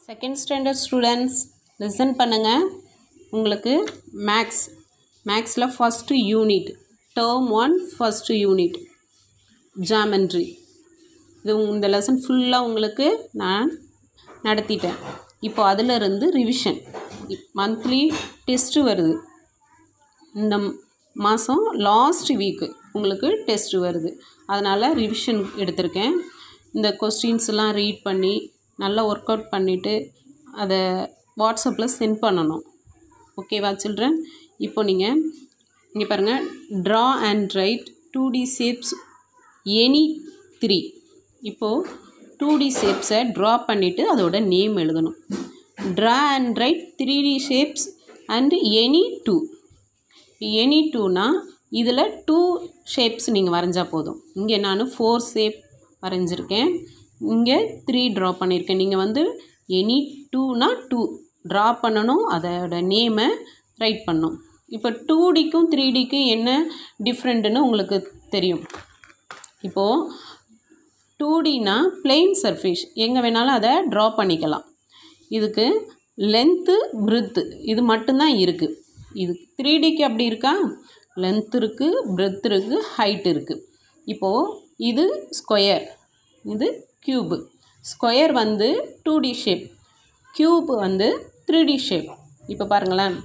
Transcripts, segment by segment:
Second standard students listen பண்ணுங்கள் உங்களுக்கு maths மேக்ஸில் first unit term one first unit geometry இது உங்க- இந்த லெசன் ஃபுல்லாக உங்களுக்கு நான் நடத்திட்டேன் இப்போ அதிலிருந்து ரிவிஷன் மந்த்லி டெஸ்ட்டு வருது இந்த மாதம் லாஸ்ட் வீக்கு உங்களுக்கு டெஸ்ட் வருது அதனால் ரிவிஷன் எடுத்திருக்கேன் இந்த கொஸ்டின்ஸ்லாம் ரீட் பண்ணி நல்லா ஒர்க் அவுட் பண்ணிவிட்டு அதை வாட்ஸ்அப்பில் சென்ட் பண்ணணும் ஓகேவா சில்ட்ரன் இப்போ நீங்கள் இங்கே பாருங்கள் draw and write two D shapes any three இப்போது டூ டி ஷேப்ஸை ட்ரா பண்ணிவிட்டு அதோட நேம் எழுதணும் draw and write three D shapes and any two any டூனா இதில் டூ ஷேப்ஸ் நீங்கள் வரைஞ்சா போதும் இங்கே நான் ஃபோர் ஷேப் வரைஞ்சிருக்கேன் இங்கே த்ரீ ட்ரா பண்ணியிருக்கேன் நீங்கள் வந்து எனி டூனா டூ ட்ரா பண்ணணும் அதோட நேமை ரைட் பண்ணணும் இப்போ டூ டிக்கும் த்ரீ டிக்கும் என்ன டிஃப்ரெண்ட்டுன்னு உங்களுக்கு தெரியும் இப்போது டூ டினா பிளெயின் சர்ஃபேஸ் எங்கே வேணாலும் அதை ட்ரா பண்ணிக்கலாம் இதுக்கு லென்த்து பிரித்து இது மட்டும்தான் இருக்குது இது த்ரீ டிக்கு அப்படி இருக்கா லென்த் இருக்குது பிரெத் இருக்குது ஹைட் இருக்குது இப்போது இது ஸ்கொயர் இது க்யூபு ஸ்கொயர் வந்து டூ டி ஷேப் க்யூப் வந்து த்ரீ டி ஷேப் இப்போ பாருங்களேன்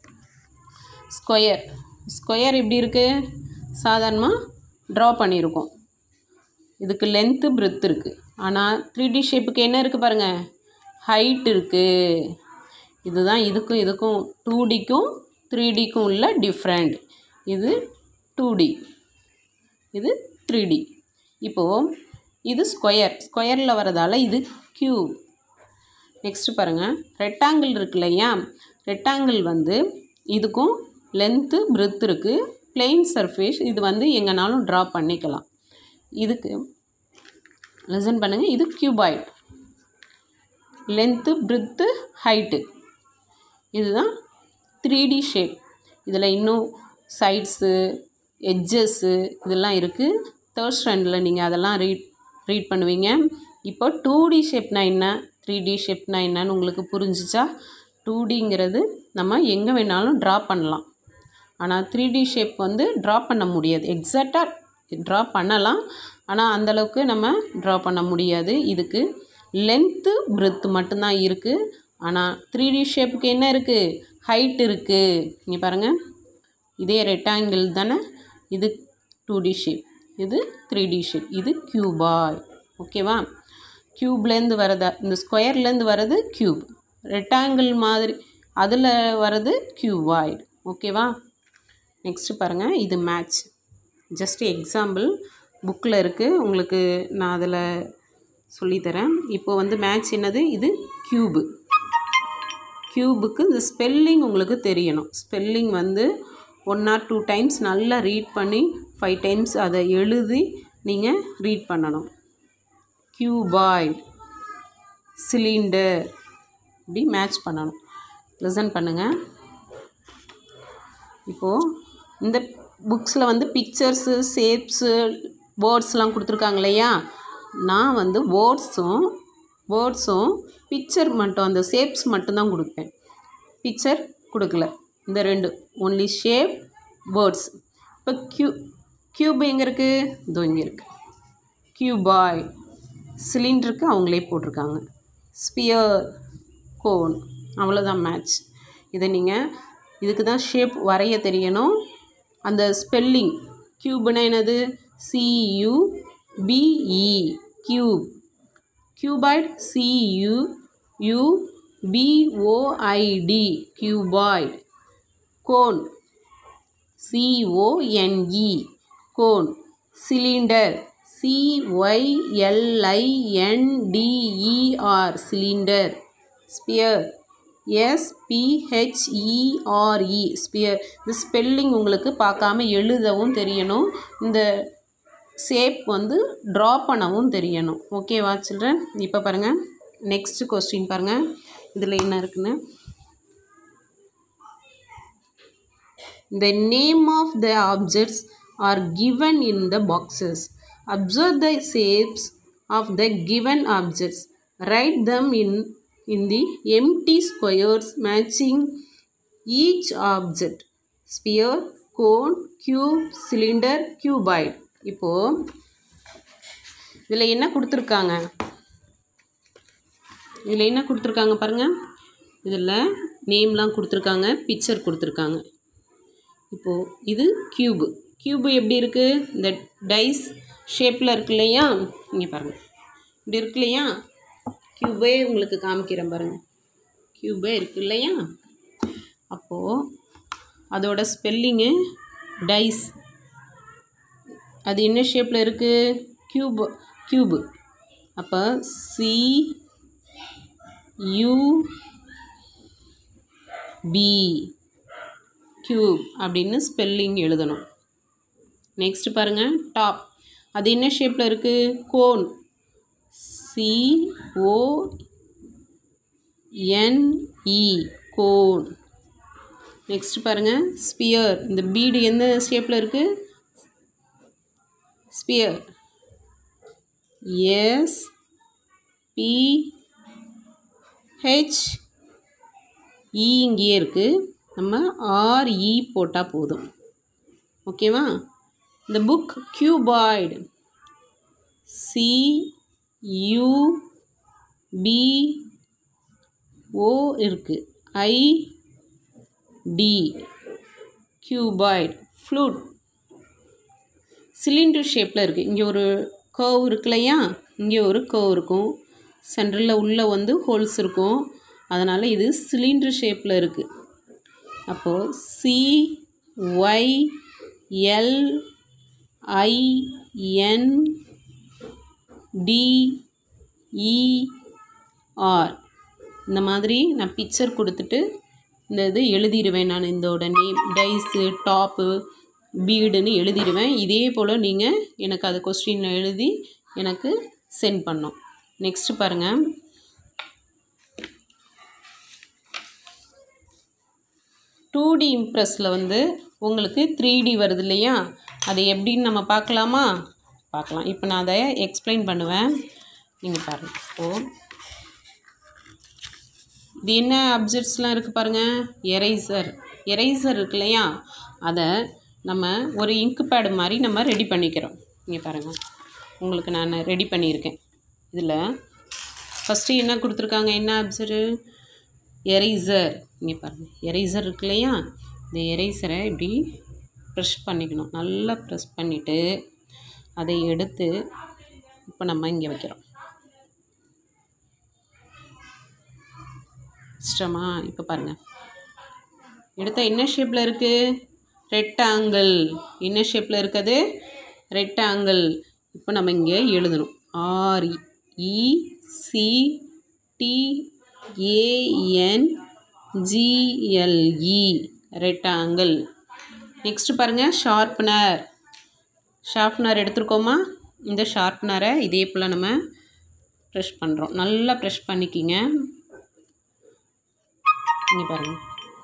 ஸ்கொயர் ஸ்கொயர் எப்படி இருக்குது சாதாரணமாக ட்ரா பண்ணியிருக்கோம் இதுக்கு லென்த்து பிரெத் இருக்குது ஆனால் த்ரீ டி ஷேப்புக்கு என்ன இருக்குது பாருங்கள் ஹைட் இருக்குது இதுதான் இதுக்கும் இதுக்கும் டூ டிக்கும் த்ரீ டிக்கும் உள்ள டிஃப்ரெண்ட் இது டூ டி இது த்ரீ டி இப்போது இது ஸ்கொயர் ஸ்கொயரில் வரதால் இது க்யூப் நெக்ஸ்ட்டு பாருங்கள் ரெக்டாங்கிள் இருக்கு இல்லையா ரெக்டாங்கிள் வந்து இதுக்கும் லென்த்து பிரெத் இருக்குது பிளெயின் சர்ஃபேஸ் இது வந்து எங்கேனாலும் ட்ரா பண்ணிக்கலாம் இதுக்கு லிசன் பண்ணுங்கள் இது கியூபாய்ட் லென்த்து பிரெத்து ஹைட்டு இதுதான் த்ரீ டி ஷேப் இதில் இன்னும் சைட்ஸு எட்ஜஸ்ஸு இதெல்லாம் இருக்குது தேர்ட் ஸ்டாண்டர்டில் நீங்கள் அதெல்லாம் ரீட் ரீட் பண்ணுவீங்க இப்போ டூ டி ஷேப்னா என்ன த்ரீ டி ஷேப்னா என்னன்னு உங்களுக்கு புரிஞ்சிச்சா டூ டிங்கிறது நம்ம எங்கே வேணாலும் ட்ரா பண்ணலாம் ஆனால் த்ரீ டி ஷேப் வந்து ட்ரா பண்ண முடியாது எக்ஸாக்டாக ட்ரா பண்ணலாம் ஆனால் அந்தளவுக்கு நம்ம ட்ரா பண்ண முடியாது இதுக்கு லென்த்து பிரெத்து மட்டும்தான் இருக்குது ஆனால் த்ரீ டி ஷேப்புக்கு என்ன இருக்குது ஹைட் இருக்குது இங்கே பாருங்கள் இதே ரெக்டாங்கிள் தானே இது டூ டி ஷேப் இது த்ரீ டி ஷேப் இது க்யூபாய் ஓகேவா க்யூப்லேருந்து வரதா இந்த ஸ்கொயர்லேருந்து வர்றது க்யூப் ரெக்டாங்கிள் மாதிரி அதில் வர்றது க்யூபாய்டு ஓகேவா நெக்ஸ்ட்டு பாருங்கள் இது மேட்ச் ஜஸ்ட் எக்ஸாம்பிள் புக்கில் இருக்குது உங்களுக்கு நான் அதில் சொல்லித்தரேன் இப்போ வந்து மேட்ச் என்னது இது க்யூபு க்யூபுக்கு இந்த ஸ்பெல்லிங் உங்களுக்கு தெரியணும் ஸ்பெல்லிங் வந்து ஒன் ஆர் டூ டைம்ஸ் நல்லா ரீட் பண்ணி ஃபைவ் டைம்ஸ் அதை எழுதி நீங்கள் ரீட் பண்ணணும் க்யூபாய்டு சிலிண்டர் இப்படி மேட்ச் பண்ணணும் லிசன் பண்ணுங்கள் இப்போது இந்த புக்ஸில் வந்து பிக்சர்ஸு ஷேப்ஸு வேர்ட்ஸ்லாம் கொடுத்துருக்காங்க இல்லையா நான் வந்து வேர்ட்ஸும் வேர்ட்ஸும் பிக்சர் மட்டும் அந்த ஷேப்ஸ் மட்டும்தான் கொடுப்பேன் பிக்சர் கொடுக்கல இந்த ரெண்டு ஒன்லி ஷேப் வேர்ட்ஸ் இப்போ க்யூ க்யூப் எங்கே இருக்குது இதோ இங்கே இருக்குது க்யூபாய் சிலிண்டருக்கு அவங்களே போட்டிருக்காங்க ஸ்பியர் கோன் அவ்வளோதான் மேட்ச் இதை நீங்கள் இதுக்கு தான் ஷேப் வரைய தெரியணும் அந்த ஸ்பெல்லிங் க்யூப்னா என்னது see you BE cube cuboid see you you பிஓஐடி cuboid cone C O N E cone cylinder சிஒய்எல்ஐஎன்டிஇஆர் cylinder sphere எஸ்பிஹெச்இஆர்இ sphere இந்த ஸ்பெல்லிங் உங்களுக்கு பார்க்காம எழுதவும் தெரியணும் இந்த ஷேப் வந்து ட்ரா பண்ணவும் தெரியணும் ஓகேவா சில்ட்ரன் இப்போ பாருங்கள் நெக்ஸ்ட் கொஸ்டின் பாருங்கள் இதில் என்ன இருக்குன்னு The name of the objects are given in the boxes. Observe the shapes of the given objects. Write them in in the empty squares matching each object sphere cone cube cylinder cuboid இப்போ இதில் என்ன கொடுத்துருக்காங்க இதில் என்ன கொடுத்துருக்காங்க பாருங்கள் இதில் நேம்லாம் கொடுத்துருக்காங்க பிக்சர் கொடுத்துருக்காங்க இப்போது இது க்யூபு க்யூபு எப்படி இருக்குது இந்த டைஸ் ஷேப்பில் இருக்கு இல்லையா இங்கே பாருங்கள் இப்படி இருக்கு இல்லையா க்யூபே உங்களுக்கு காமிக்கிறேன் பாருங்கள் க்யூபே இருக்கு இல்லையா அப்போது அதோட ஸ்பெல்லிங்கு டைஸ் அது என்ன ஷேப்பில் இருக்குது க்யூப் க்யூபு அப்போ சி யூ பி க்யூப் அப்படின்னு ஸ்பெல்லிங் எழுதணும் நெக்ஸ்ட் பாருங்கள் டாப் அது என்ன ஷேப்பில் இருக்குது cone C O N E cone next பாருங்கள் ஸ்பியர் இந்த பீடு எந்த ஷேப்பில் இருக்குது sphere S P H E இங்கேயே இருக்குது நம்ம ஆர்இ போட்டால் போதும் ஓகேவா இந்த book cuboid C U B O இருக்குது I D cuboid flute cylinder ஷேப்பில் இருக்குது இங்கே ஒரு கர்வ் இருக்கு இல்லையா இங்கே ஒரு கர்வ் இருக்கும் சென்டரில் உள்ளே வந்து ஹோல்ஸ் இருக்கும் அதனால் இது சிலிண்டர் ஷேப்பில் இருக்குது அப்போது C Y L I N D E R இந்த மாதிரி நான் பிக்சர் கொடுத்துட்டு இந்த இது எழுதிடுவேன் நான் இதோட நேம் டைஸு டாப்பு பீடுன்னு எழுதிடுவேன் இதே போல் நீங்கள் எனக்கு அது கொஸ்டின் எழுதி எனக்கு சென்ட் பண்ணோம் நெக்ஸ்ட்டு பாருங்கள் டூ டி இம்ப்ரெஸில் வந்து உங்களுக்கு த்ரீ டி வருது இல்லையா அது எப்படின்னு நம்ம பார்க்கலாமா பார்க்கலாம் இப்போ நான் அதை எக்ஸ்பிளைன் பண்ணுவேன் நீங்கள் பாருங்கள் இப்போது இது என்ன அப்ஜெக்ட்ஸ்லாம் இருக்குது பாருங்கள் எரேசர் எரேசர் இருக்கு இல்லையா அதை நம்ம ஒரு இங்க் பேடு மாதிரி நம்ம ரெடி பண்ணிக்கிறோம் இங்கே பாருங்கள் உங்களுக்கு நான் ரெடி பண்ணியிருக்கேன் இதில் ஃபஸ்ட்டு என்ன கொடுத்துருக்காங்க என்ன அப்சரு எரேசர் இங்கே பாருங்கள் எரேசர் இருக்கு இல்லையா இந்த எரேசரை இப்படி ப்ரெஷ் பண்ணிக்கணும் நல்லா ப்ரெஸ் பண்ணிவிட்டு அதை எடுத்து இப்போ நம்ம இங்கே வைக்கிறோம் இஷ்டமா இப்போ பாருங்கள் எடுத்த என்ன ஷேப்பில் இருக்குது ரெக்டாங்கிள் என்ன ஷேப்பில் இருக்குது ரெக்டாங்கிள் இப்போ நம்ம இங்கே எழுதணும் R E C T A N G L E rectangle next பாருங்கள் ஷார்ப்னர் ஷார்ப்னர் எடுத்துருக்கோமா இந்த ஷார்ப்னரை இதே போல் நம்ம ப்ரெஷ் பண்ணுறோம் நல்லா ப்ரெஷ் பண்ணிக்கிங்க இங்கே பாருங்கள்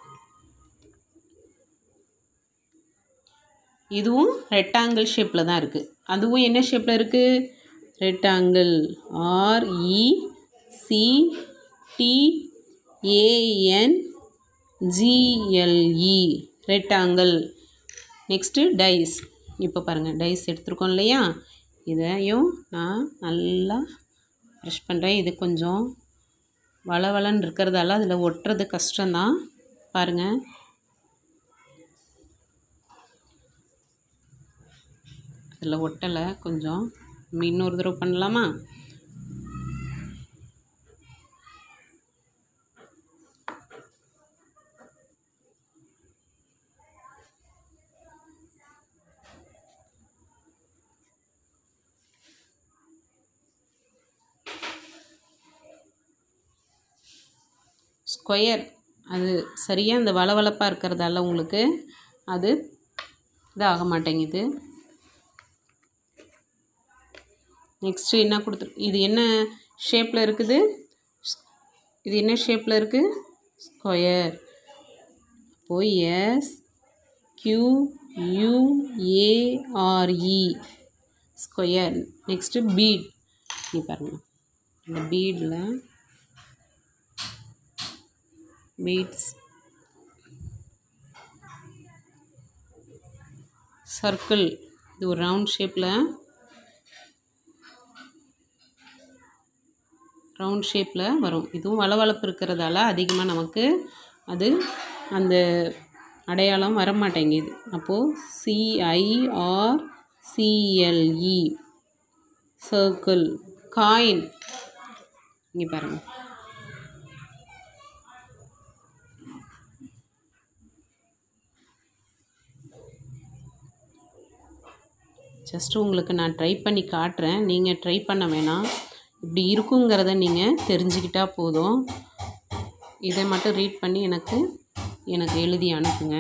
இதுவும் ரெக்டாங்கிள் ஷேப்பில் தான் இருக்குது அதுவும் என்ன ஷேப்பில் இருக்குது rectangle R E C T A N G L E rectangle next dice இப்போ பாருங்கள் டைஸ் எடுத்துருக்கோம் இல்லையா இதையும் நான் நல்லா ப்ரெஷ் பண்ணுறேன் இது கொஞ்சம் வளவளன்னு இருக்கிறதால அதில் ஒட்டுறது கஷ்டம்தான் பாருங்கள் அதில் ஒட்டலை கொஞ்சம் நம்ம இன்னொரு தடவை பண்ணலாமா ஸ்கொயர் அது சரியாக அந்த வளவளப்பாக இருக்கிறதால உங்களுக்கு அது இதாக மாட்டேங்குது நெக்ஸ்ட்டு என்ன கொடுத்து இது என்ன ஷேப்பில் இருக்குது இது என்ன ஷேப்பில் இருக்குது ஸ்கொயர் அப்போது S Q U A R E square next bead நீ பாருங்கள் இந்த பீடில் பீட்ஸ் சர்க்கிள் இது ஒரு ரவுண்ட் ஷேப்பில் ரவுண்ட் ஷேப்பில் வரும் இதுவும் வளவளப்பு இருக்கிறதால அதிகமாக நமக்கு அது அந்த அடையாளம் வர மாட்டேங்குது அப்போது சிஐஆர் சிஎல்இ சர்க்கிள் காயின் இங்கே பாருங்கள் ஜஸ்ட் உங்களுக்கு நான் ட்ரை பண்ணி காட்டுறேன் நீங்கள் ட்ரை பண்ண வேணாம் இப்படி இருக்குங்கிறத நீங்கள் தெரிஞ்சுக்கிட்டால் போதும் இதை மட்டும் ரீட் பண்ணி எனக்கு எனக்கு எழுதி அனுப்புங்க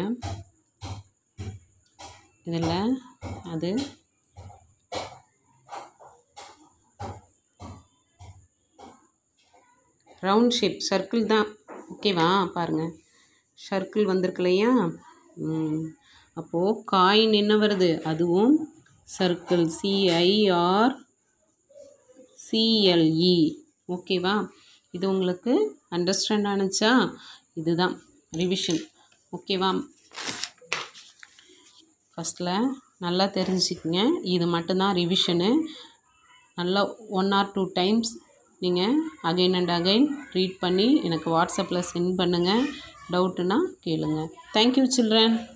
இதில் அது ரவுண்ட் ஷேப் சர்க்கிள் தான் ஓகேவா பாருங்கள் சர்க்கிள் வந்திருக்கு இல்லையா அப்போது காயின் என்ன வருது அதுவும் சர்க்கிள் சிஐஆர் சிஎல்இ ஓகேவா இது உங்களுக்கு அண்டர்ஸ்டாண்ட் ஆனுச்சா இதுதான் ரிவிஷன் ஓகேவா ஃபஸ்ட்டில் நல்லா தெரிஞ்சுக்கங்க இது மட்டும்தான் ரிவிஷனு நல்லா ஒன் ஆர் டூ டைம்ஸ் நீங்கள் அகைன் அண்ட் அகைன் ரீட் பண்ணி எனக்கு வாட்ஸ்அப்பில் சென்ட் பண்ணுங்கள் டவுட்டுன்னா கேளுங்க தேங்க்யூ சில்ட்ரன்